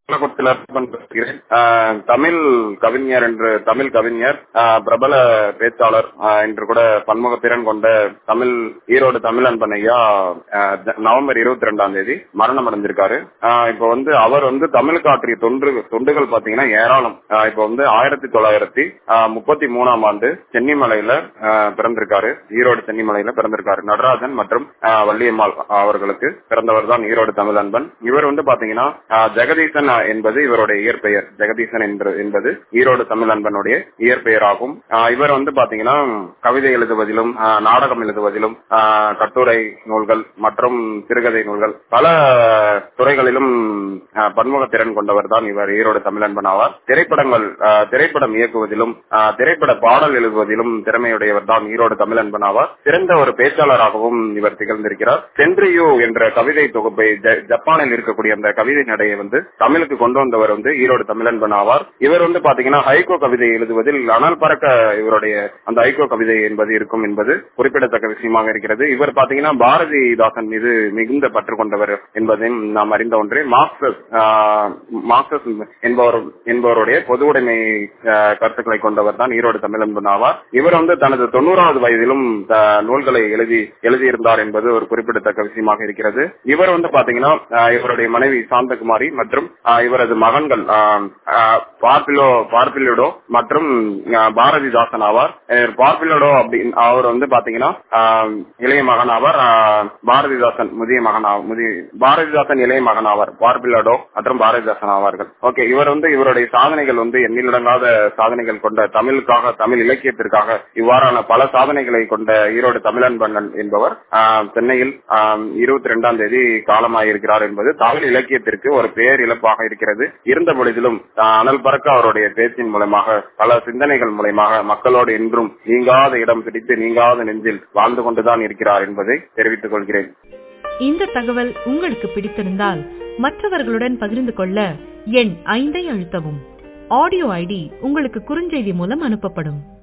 கள்ளக்குறிச்சியில பேசுகிறேன் ஆஹ் தமிழ் கவிஞர் என்று தமிழ் கவிஞர் ஆஹ் பிரபல பேச்சாளர் ஆஹ் என்று கூட பன்முக திறன் கொண்ட தமிழ் ஈரோடு தமிழ் அன்பன் ஐயா ஆஹ் ஜ- நவம்பர் இருபத்தி ரெண்டாம் தேதி மரணம் அடைஞ்சிருக்காரு ஆஹ் இப்போ வந்து அவர் வந்து தமிழுக்கு ஆற்றிய தொன்று தொண்டுகள் பாத்தீங்கன்னா ஏராளம் ஆஹ் இப்போ வந்து ஆயிரத்தி தொள்ளாயிரத்தி ஆஹ் முப்பத்தி மூணாம் ஆண்டு சென்னிமலையில ஆஹ் பிறந்திருக்காரு ஈரோடு சென்னிமலையில பிறந்திருக்காரு நடராஜன் மற்றும் ஆஹ் வள்ளியம்மாள் அவர்களுக்கு பிறந்தவர் தான் ஈரோடு தமிழ் அன்பன் இவர் வந்து பாத்தீங்கன்னா ஆஹ் ஜெகதீசன் என்பது இவருடைய இயற்பெயர் ஜெகதீசன் என்று- என்பது ஈரோடு தமிழ் அன்பனுடைய இயற்பெயர் ஆகும் ஆஹ் இவர் வந்து பாத்தீங்கன்னா கவிதை எழுதுவதிலும் ஆஹ் நாடகம் எழுதுவதிலும் ஆஹ் கட்டுரை நூல்கள் மற்றும் சிறுகதை நூல்கள் பல துறைகளிலும் ஆஹ் பன்முக திறன் கொண்டவர் தான் இவர் ஈரோடு தமிழன்பன் ஆவார் திரைப்படங்கள் ஆஹ் திரைப்படம் இயக்குவதிலும் ஆஹ் திரைப்பட பாடல் எழுதுவதிலும் திறமையுடையவர் தான் ஈரோடு தமிழன்பன் ஆவார் சிறந்த ஒரு பேச்சாளராகவும் இவர் திகழ்ந்திருக்கிறார் சென்ட்ரியூ என்ற கவிதை தொகுப்பை ஜ- ஜப்பானில் இருக்கக்கூடிய அந்த கவிதை நடையை வந்து தமிழுக்கு கொண்டு வந்தவர் வந்து ஈரோடு தமிழன்பன் ஆவார் இவர் வந்து பாத்தீங்கன்னா ஹைகோ கவிதை எழுதுவதில் அனல் பறக்க இவருடைய அந்த ஹைகோ கவிதை என்பது இருக்கும் என்பது குறிப்பிடத்தக்க விஷயமாக இருக்கிறது இவர் பாத்தீங்கன்னா பாரதிதாசன் மீது மிகுந்த பற்று கொண்டவர் என்பதையும் நாம் அறிந்த ஒன்றே மார்க்சஸ் ஆஹ், மார்க்சஸ் என்பவர் என்பவருடைய பொது உடைமை ஆஹ், கருத்துக்களை கொண்டவர் தான் ஈரோடு தமிழன்பன் ஆவார் இவர் வந்து தனது தொண்ணூறாவது வயதிலும் ஆஹ், நூல்களை எழுதி எழுதியிருந்தார் என்பது ஒரு குறிப்பிடத்தக்க விஷயமாக இருக்கிறது இவர் வந்து பாத்தீங்கன்னா ஆஹ், இவருடைய மனைவி சாந்தகுமாரி மற்றும் ஆஹ், இவரது மகன்கள் ஆஹ், ஆஹ், பார்பிலோ பார்பிலோடோ மற்றும் ஆஹ், பாரதிதாசன் ஆவார் அஹ், பார்பிலோடோ அப்படின்னு அவர் வந்து பாத்தீங்கன்னா ஆஹ், இளைய மகன் ஆவார் ஆஹ், பாரதிதாசன் முதிய மகன் ஆவார் முதிய பாரதிதாசன் இளைய மகன் ஆவார் பார்பிலோடோ மற்றும் பாரதிதாசன் ஆவார்கள் ஓகே இவர் வந்து இவருடைய சாதனைகள் வந்து எண்ணிலடங்காத சாதனைகள் கொண்ட தமிழுக்காக தமிழ் இலக்கியத்திற்காக இவ்வாறான பல சாதனைகளை கொண்ட ஈரோடு தமிழன்பண்ணன் என்பவர் ஆஹ், சென்னையில் இருபத்தி ரெண்டாம் தேதி காலமாயிருக்கிறார் என்பது தமிழ் இலக்கியத்திற்கு ஒரு பேர் இழப்பாக இருக்கிறது இருந்த பொழுதிலும் ஆஹ், அனல் பறக்க அவருடைய பேச்சின் மூலமாக பல சிந்தனைகள் மூலமாக மக்களோடு என்றும் நீங்காத இடம் பிடித்து நீங்காத நெஞ்சில் வாழ்ந்து கொண்டுதான் இருக்கிறார் என்பதை தெரிவித்துக் கொள்கிறேன் இந்த தகவல் உங்களுக்கு பிடித்திருந்தால் மற்றவர்களுடன் பகிர்ந்து கொள்ள எண் ஐந்தை அழுத்தவும் ஆடியோ ஐடி உங்களுக்கு குறுஞ்செய்தி மூலம் அனுப்பப்படும்